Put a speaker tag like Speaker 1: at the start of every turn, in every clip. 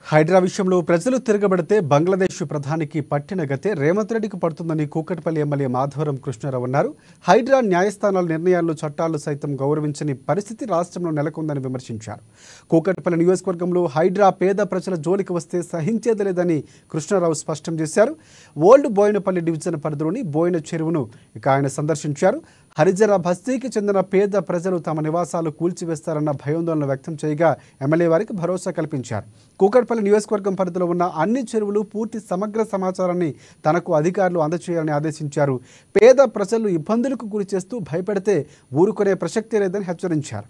Speaker 1: హైడ్రా విషయంలో ప్రజలు తిరగబడితే బంగ్లాదేశ్ ప్రధానికి పట్టిన గతే రేవంత్ రెడ్డికి పడుతుందని కూకట్పల్లి ఎమ్మెల్యే మాధవరం కృష్ణారావు అన్నారు హైడ్రా న్యాయస్థానాల నిర్ణయాలు చట్టాలు సైతం గౌరవించని పరిస్థితి రాష్ట్రంలో నెలకొందని విమర్శించారు కూకట్పల్లి నియోజకవర్గంలో హైడ్రా పేద ప్రజల జోలికి వస్తే సహించేది లేదని కృష్ణారావు స్పష్టం చేశారు ఓల్డ్ బోయినపల్లి డివిజన్ పరిధిలోని బోయిన చెరువును ఇక ఆయన సందర్శించారు హరిజన బస్తీకి చెందిన పేద ప్రజలు తమ నివాసాలు కూల్చివేస్తారన్న భయాందోళన వ్యక్తం చేయగా ఎమ్మెల్యే వారికి భరోసా కల్పించారు కూకట్పల్లి నియోజకవర్గం పరిధిలో ఉన్న అన్ని చెరువులు పూర్తి సమగ్ర సమాచారాన్ని తనకు అధికారులు అందజేయాలని ఆదేశించారు పేద ప్రజలు ఇబ్బందులకు గురి చేస్తూ భయపెడితే ఊరుకునే ప్రసక్తే లేదని హెచ్చరించారు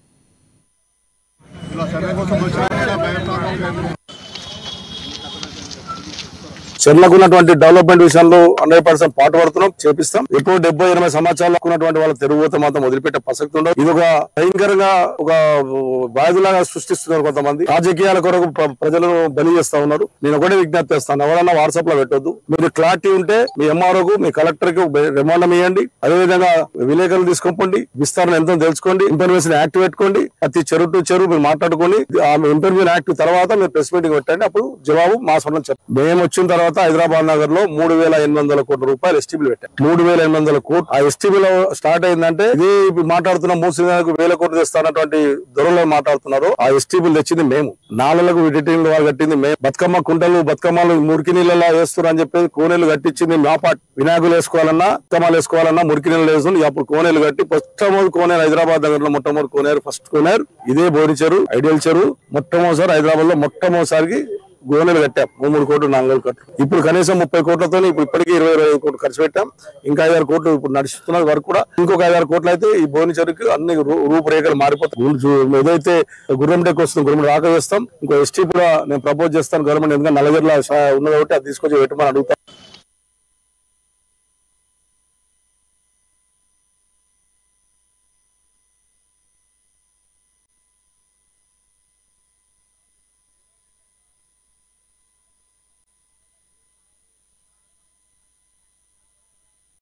Speaker 2: చెర్లకు ఉన్నటువంటి డెవలప్మెంట్ విషయంలో హండ్రెడ్ పర్సెంట్ పాటుపడుతున్నాం చేపిస్తాం ఎక్కువ డెబ్బై ఎనభై సంవత్సరాలు ఉన్నటువంటి వాళ్ళ తిరుగుతే మాత్రం వదిలిపెట్టే ప్రసక్తి ఉండదు ఇది ఒక భయంకరంగా ఒక బాధిలాగా సృష్టిస్తున్నారు కొంతమంది రాజకీయాల కొరకు ప్ర- ప్రజలను బలి చేస్తా ఉన్నారు నేను ఒకటే విజ్ఞప్తి చేస్తాను ఎవరన్నా వాట్సాప్ లో పెట్టొద్దు మీరు క్లారిటీ ఉంటే మీ ఎంఆర్ఓకు మీ కలెక్టర్ కు రిమాండం ఇవ్వండి అదేవిధంగా విలేకరులు తీసుకోండి విస్తరణ ఎంతో తెలుసుకోండి ఇన్ఫర్మేషన్ యాక్ట్ పెట్టుకోండి ప్రతి చెరువు టు చెరువు మీరు మాట్లాడుకోండి ఆ ఇన్ఫర్మేషన్ యాక్ట్ తర్వాత మీరు ప్రెస్ మీటింగ్ పెట్టండి అప్పుడు జవాబు మా సొంతం చెప్పండి మేము వచ్చిన తర్వాత హైదరాబాద్ నగర్ లో మూడు వేల ఎనిమిది వందల కోట్ల రూపాయలు ఎస్టీబీలు పెట్టాం మూడు వేల ఎనిమిది వందల కోట్లు ఆ ఎస్టీబీలో స్టార్ట్ అయిందంటే ఇది ఇప్పుడు మాట్లాడుతున్న మూసినకు వేల కోట్లు తెస్తానటువంటి దొరలో మాట్లాడుతున్నారు ఆ ఎస్టీబీలు తెచ్చింది మేము నాలుగు ఎడిటింగ్ వాళ్ళు కట్టింది మేము బతుకమ్మ కుంటలు బతుకమ్మలు మురికి నీళ్ళలా వేస్తున్నారు అని చెప్పి కోనేలు కట్టించింది మా పార్ట్ వినాయకులు వేసుకోవాలన్నా బతుకమ్మలు వేసుకోవాలన్నా మురికి నీళ్ళు వేస్తుంది అప్పుడు కోనేలు కట్టి మొట్టమొదటి కోనేరు హైదరాబాద్ దగ్గరలో మొట్టమొదటి కోనేరు ఫస్ట్ కోనేరు ఇదే బోరి చెరువు ఐడియల్ చెరువు మొట్టమొదటిసారి హైదరాబాద్ లో మొట్టమొదటిసారికి గోనెలు కట్టాం మూడు మూడు కోట్లు నాలుగు కోట్లు ఇప్పుడు కనీసం ముప్పై కోట్లతో ఇప్పుడు ఇప్పటికీ ఇరవై ఇరవై ఐదు కోట్లు ఖర్చు పెట్టాం ఇంకా ఐదారు కోట్లు ఇప్పుడు నడుస్తున్న వరకు కూడా ఇంకొక ఐదారు కోట్లు అయితే ఈ భువన చెరువుకి అన్ని రూ- రూపురేఖలు మారిపోతాయి ఊరు చూ- ఏదైతే గుర్రం డెక్ వస్తుంది గుర్రం రాక వేస్తాం ఇంకో ఎస్టీ కూడా నేను ప్రపోజ్ చేస్తాను గవర్నమెంట్ ఎందుకంటే నలగర్ల ఉన్నది ఒకటి అది తీసుకొచ్చి పెట్టమని అడుగుతాను